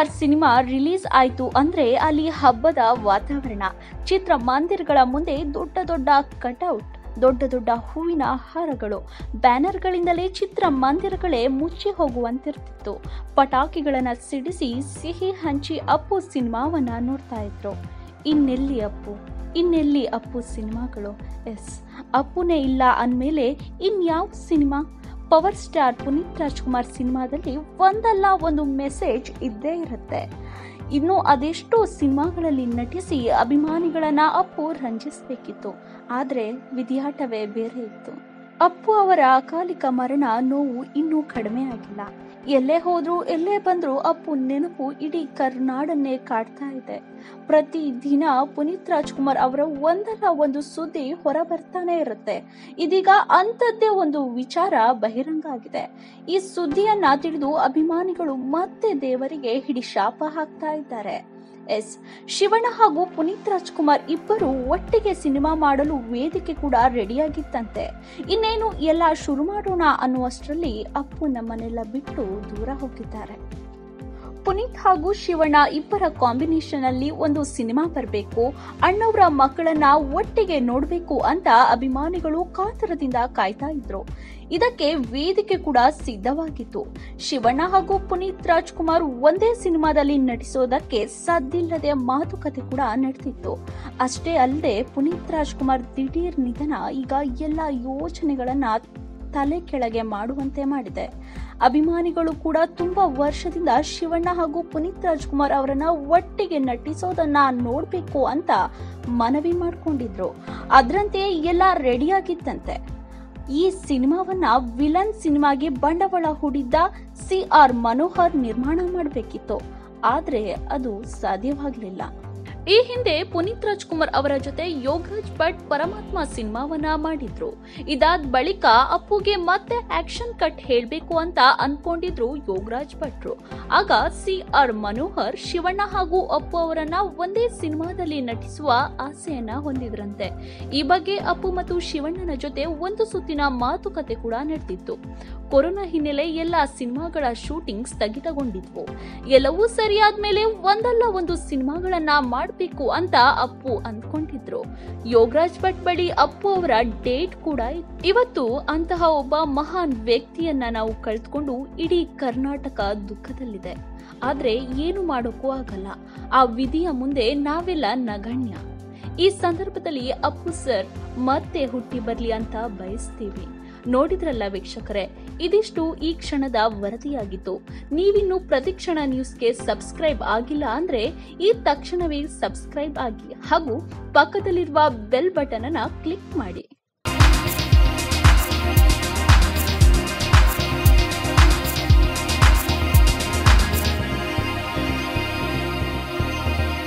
Star cinema release ಆಯ್ತು ಅಂದ್ರೆ ಅಲ್ಲಿ ಹಬ್ಬದ ವಾತಾವರಣ ಚಿತ್ರಮಂದಿರಗಳ ಮುಂದೆ ದೊಡ್ಡ ದೊಡ್ಡ ಕಟೌಟ್ ದೊಡ್ಡ ದೊಡ್ಡ ಹೂವಿನ ಹಾರಗಳು ಬ್ಯಾನರ್ಗಳಿಂದಲೇ ಚಿತ್ರಮಂದಿರಗಳೇ ಮುಚ್ಚಿ ಹೋಗುವಂತಿರ್ತಿತ್ತು ಪಟಾಕಿಗಳನ್ನ ಸಿಡಿಸಿ ಸಿಹಿ ಹಂಚಿ ಅಪ್ಪು ಸಿನಿಮಾವನ್ನ ನೋಡ್ತಾ ಇದ್ರು ಇನ್ನೆಲ್ಲಿ ಅಪ್ಪು ಇನ್ನೆಲ್ಲಿ ಅಪ್ಪು ಸಿನಿಮಾಗಳು ಎಸ್ ಅಪ್ಪುನೇ ಇಲ್ಲ ಅಂದಮೇಲೆ ಇನ್ಯಾವ cinema power star Puneeth Rajkumar ಸಿನಿಮಾದಲ್ಲಿ ಒಂದಲ್ಲ ಒಂದು ಮೆಸೇಜ್ ಇದ್ದೇ ಇರುತ್ತೆ ಇನ್ನು ಅದೆಷ್ಟೋ ಸಿನಿಮಾಗಳಲ್ಲಿ ನಟಿಸಿ ಅಭಿಮಾನಿಗಳನ್ನ ಅಪ್ಪು ರಂಜಿಸಬೇಕಿತ್ತು ಆದರೆ ವಿಧಿಯಾಟವೇ ಬೇರೆ ಇತ್ತು ಅಪ್ಪು ಅವರ ಅಕಾಲಿಕ ಮರಣ ನೋವು ಇನ್ನೂ ಕಡಿಮೆ ಆಗಿಲ್ಲ ಎಲ್ಲೇ ಹೋದ್ರು ಎಲ್ಲೇ ಬಂದ್ರು ಅಪ್ಪು ನೆನಪು ಇಡೀ ಕರ್ನಾಡನ್ನೇ ಕಾಡ್ತಾ ಇದೆ ಪ್ರತಿ ದಿನ ಪುನೀತ್ ರಾಜ್ಕುಮಾರ್ ಅವರ ಒಂದಲ್ಲ ಒಂದು ಸುದ್ದಿ ಹೊರ ಬರ್ತಾನೆ ಇರುತ್ತೆ ಇದೀಗ ಅಂಥದ್ದೇ ಒಂದು ವಿಚಾರ ಬಹಿರಂಗ ಆಗಿದೆ ಈ ಸುದ್ದಿಯನ್ನ ತಿಳಿದು ಅಭಿಮಾನಿಗಳು ಮತ್ತೆ ದೇವರಿಗೆ ಹಿಡಿ ಶಾಪ ಹಾಕ್ತಾ ಇದ್ದಾರೆ ಎಸ್ ಶಿವಣ್ಣ ಹಾಗೂ ಪುನೀತ್ ರಾಜ್ಕುಮಾರ್ ಇಬ್ಬರು ಒಟ್ಟಿಗೆ ಸಿನಿಮಾ ಮಾಡಲು ವೇದಿಕೆ ಕೂಡ ರೆಡಿಯಾಗಿತ್ತಂತೆ ಇನ್ನೇನು ಎಲ್ಲ ಶುರು ಮಾಡೋಣ ಅನ್ನುವಷ್ಟರಲ್ಲಿ ಅಪ್ಪು ನಮ್ಮನ್ನೆಲ್ಲ ಬಿಟ್ಟು ದೂರ ಹೋಗಿದ್ದಾರೆ ಪುನೀತ್ ಹಾಗೂ ಶಿವಣ್ಣ ಇಬ್ಬರ ಕಾಂಬಿನೇಷನ್ ಅಲ್ಲಿ ಒಂದು ಸಿನಿಮಾ ಬರಬೇಕು ಅಣ್ಣವರ ಮಕ್ಕಳನ್ನ ಒಟ್ಟಿಗೆ ನೋಡಬೇಕು ಅಂತ ಅಭಿಮಾನಿಗಳು ಕಾತರದಿಂದ ಕಾಯ್ತಾ ಇದ್ರು ಇದಕ್ಕೆ ವೇದಿಕೆ ಕೂಡ ಸಿದ್ಧವಾಗಿತ್ತು ಶಿವಣ್ಣ ಹಾಗೂ ಪುನೀತ್ ರಾಜ್ಕುಮಾರ್ ಒಂದೇ ಸಿನಿಮಾದಲ್ಲಿ ನಟಿಸೋದಕ್ಕೆ ಸದ್ದಿಲ್ಲದೆ ಮಾತುಕತೆ ಕೂಡ ನಡೆದಿತ್ತು ಅಷ್ಟೇ ಅಲ್ಲದೆ ಪುನೀತ್ ರಾಜ್ಕುಮಾರ್ ದಿಢೀರ್ ನಿಧನ ಈಗ ಎಲ್ಲ ಯೋಚನೆಗಳನ್ನ ತಲೆ ಕೆಳಗೆ ಮಾಡುವಂತೆ ಮಾಡಿದೆ ಅಭಿಮಾನಿಗಳು ಕೂಡ ತುಂಬಾ ವರ್ಷದಿಂದ ಶಿವಣ್ಣ ಹಾಗೂ ಪುನೀತ್ ರಾಜ್ಕುಮಾರ್ ಅವರನ್ನ ಒಟ್ಟಿಗೆ ನಟಿಸೋದನ್ನ ನೋಡ್ಬೇಕು ಅಂತ ಮನವಿ ಮಾಡ್ಕೊಂಡಿದ್ರು ಅದರಂತೆ ಎಲ್ಲ ರೆಡಿಯಾಗಿತ್ತಂತೆ ಈ ಸಿನಿಮಾವನ್ನ ವಿಲನ್ ಸಿನಿಮಾಗೆ ಬಂಡವಾಳ ಹೂಡಿದ್ದ ಸಿ ಆರ್ ಮನೋಹರ್ ನಿರ್ಮಾಣ ಮಾಡಬೇಕಿತ್ತು ಆದ್ರೆ ಅದು ಸಾಧ್ಯವಾಗಲಿಲ್ಲ ಈ ಹಿಂದೆ ಪುನೀತ್ ರಾಜ್ಕುಮಾರ್ ಅವರ ಜೊತೆ ಯೋಗರಾಜ್ ಭಟ್ ಪರಮಾತ್ಮ ಸಿನಿಮಾವನ್ನ ಮಾಡಿದ್ರು ಇದಾದ ಬಳಿಕ ಅಪ್ಪುಗೆ ಮತ್ತೆ ಆಕ್ಷನ್ ಕಟ್ ಹೇಳ್ಬೇಕು ಅಂತ ಅನ್ಕೊಂಡಿದ್ರು ಯೋಗರಾಜ್ ಭಟ್ರು ಆಗ ಸಿ ಆರ್ ಮನೋಹರ್ ಶಿವಣ್ಣ ಹಾಗೂ ಅಪ್ಪು ಅವರನ್ನ ಒಂದೇ ಸಿನಿಮಾದಲ್ಲಿ ನಟಿಸುವ ಆಸೆಯನ್ನ ಹೊಂದಿದ್ರಂತೆ ಈ ಬಗ್ಗೆ ಅಪ್ಪು ಮತ್ತು ಶಿವಣ್ಣನ ಜೊತೆ ಒಂದು ಸುತ್ತಿನ ಮಾತುಕತೆ ಕೂಡ ನಡೆದಿತ್ತು ಕೊರೋನಾ ಹಿನ್ನೆಲೆ ಎಲ್ಲ ಸಿನಿಮಾಗಳ ಶೂಟಿಂಗ್ ಸ್ಥಗಿತಗೊಂಡಿದ್ವು ಎಲ್ಲವೂ ಸರಿಯಾದ್ಮೇಲೆ ಒಂದಲ್ಲ ಒಂದು ಸಿನಿಮಾಗಳನ್ನ ಮಾಡಬೇಕು ಅಂತ ಅಪ್ಪು ಅಂದ್ಕೊಂಡಿದ್ರು ಯೋಗರಾಜ್ ಭಟ್ ಬಳಿ ಅಪ್ಪು ಅವರ ಡೇಟ್ ಕೂಡ ಇತ್ತು. ಇವತ್ತು ಅಂತಹ ಒಬ್ಬ ಮಹಾನ್ ವ್ಯಕ್ತಿಯನ್ನ ನಾವು ಕಳೆದುಕೊಂಡು ಇಡೀ ಕರ್ನಾಟಕ ದುಃಖದಲ್ಲಿದೆ ಆದ್ರೆ ಏನು ಮಾಡೋಕ್ಕೂ ಆಗಲ್ಲ ಆ ವಿಧಿಯ ಮುಂದೆ ನಾವೆಲ್ಲ ನಗಣ್ಯ ಈ ಸಂದರ್ಭದಲ್ಲಿ ಅಪ್ಪು ಸರ್ ಮತ್ತೆ ಹುಟ್ಟಿ ಬರ್ಲಿ ಅಂತ ಬಯಸ್ತೀವಿ ನೋಡಿದ್ರಲ್ಲ ವೀಕ್ಷಕರೇ ಇದಿಷ್ಟು ಈ ಕ್ಷಣದ ವರದಿಯಾಗಿತ್ತು ನೀವಿನ್ನು ಪ್ರತಿಕ್ಷಣ ನ್ಯೂಸ್ಗೆ ಸಬ್ಸ್ಕ್ರೈಬ್ ಆಗಿಲ್ಲ ಅಂದ್ರೆ ಈ ತಕ್ಷಣವೇ ಸಬ್ಸ್ಕ್ರೈಬ್ ಆಗಿ ಹಾಗೂ ಪಕ್ಕದಲ್ಲಿರುವ ಬೆಲ್ ಬಟನ್ ಅನ್ನ ಕ್ಲಿಕ್ ಮಾಡಿ